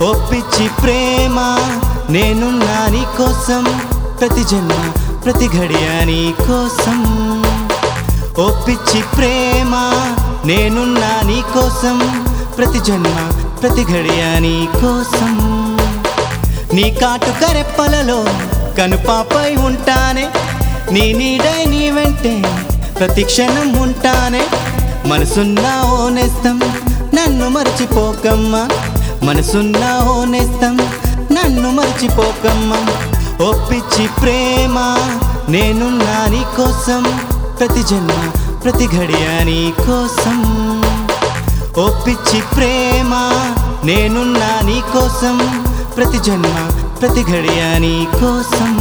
ఒప్పిచ్చి ప్రేమ నేనున్నా నీ కోసం ప్రతి జన్మ ప్రతి ఘడియ నీ కోసం ఒప్పిచ్చి ప్రేమ నేనున్నా నీ కోసం ప్రతి జన్మ ప్రతి ఘడియ నీ కోసం నీ కాటు కరెప్పలలో కనుపాపై ఉంటానే నీ నీడై నీ వెంటే ప్రతి క్షణం ఉంటానే మనసున్నా ఓనేస్తం నన్ను మర్చిపోకమ్మా మనసున్నా ఓనేస్తం నన్ను మర్చిపోకమ్మా ఒప్పిచ్చి ప్రేమ నేనున్నా నీ కోసం ప్రతి జన్మ ప్రతి ఘడియ నీ కోసం ఒప్పిచ్చి ప్రేమ నేనున్నా నీ కోసం ప్రతి జన్మ ప్రతి ఘడియ నీ కోసం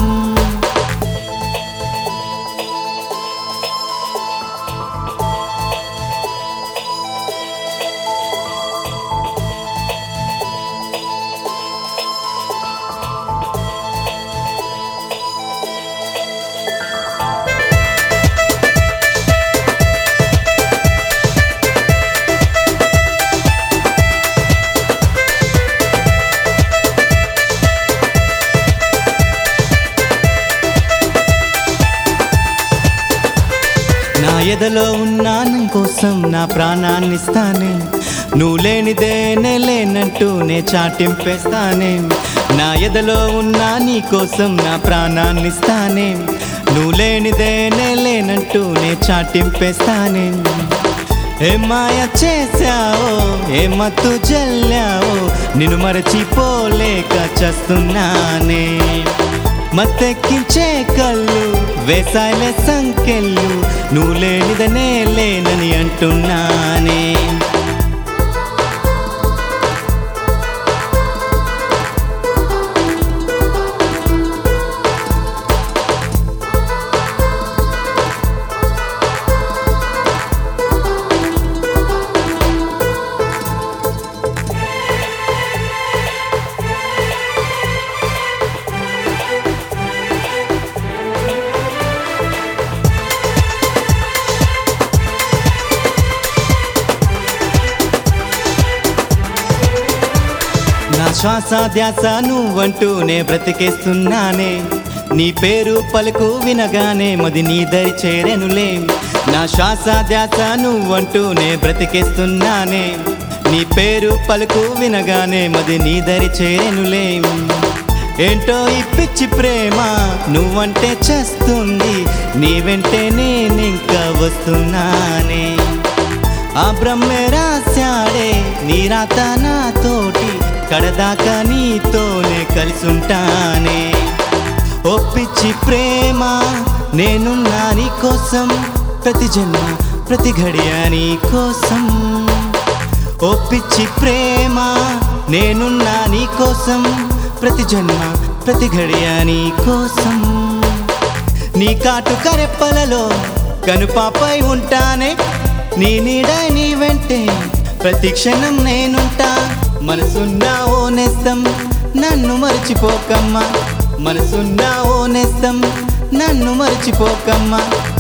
నా ఎదలో ఉన్నా నీ కోసం నా ప్రాణాన్ని ఇస్తానే నువ్వు లేనిదే నే లేనట్టు నే చాటింపేస్తానే నా ఎదలో ఉన్నా నీ కోసం నా ప్రాణాన్ని ఇస్తానే నువ్వు లేనిదే నే లేనట్టు నే చాటింపేస్తానే ఏ మాయ చేశావో ఏ మత్తు జల్లావో నిన్ను మరచిపోలేక చస్తున్నానే మత్తెక్కించే కళ్ళు వేసాయిలే సంకెళ్ళు నువ్వు లేనిదనే లేనని అంటున్నానే నా శ్వాస ధ్యాస నువ్వంటూనే బ్రతికేస్తున్నానే నీ పేరు పలుకు వినగానే మది నీ దరి చేరెనులే నా శ్వాస ధ్యాస నువ్వంటూనే బ్రతికేస్తున్నానే నీ పేరు పలుకు వినగానే మది నీ దరి చేరెనులే ఏంటో ఈ పిచ్చి ప్రేమ నువ్వంటే చేస్తుంది నీ వెంటే నేనింకా వస్తున్నానే ఆ బ్రహ్మే రాశాడే నీ రాత నాతోటి కడదాకా నీతోనే కలిసుంటానే ఒప్పిచ్చి ప్రేమ నేనున్నా నీ కోసం ప్రతి జన్మ ప్రతి ఘడియ నీ కోసం ఒప్పిచ్చి ప్రేమ నేనున్నా నీ కోసం ప్రతి జన్మ ప్రతి ఘడియ నీ కోసం నీ కాటు కరెప్పలలో కనుపాపై ఉంటానే నీ నీడ నీ వెంటే ప్రతి క్షణం నేనుంటా మనసున్నా ఓనేస్తం నన్ను మర్చిపోకమ్మా మనసున్నా ఓనేస్తం నన్ను మర్చిపోకమ్మా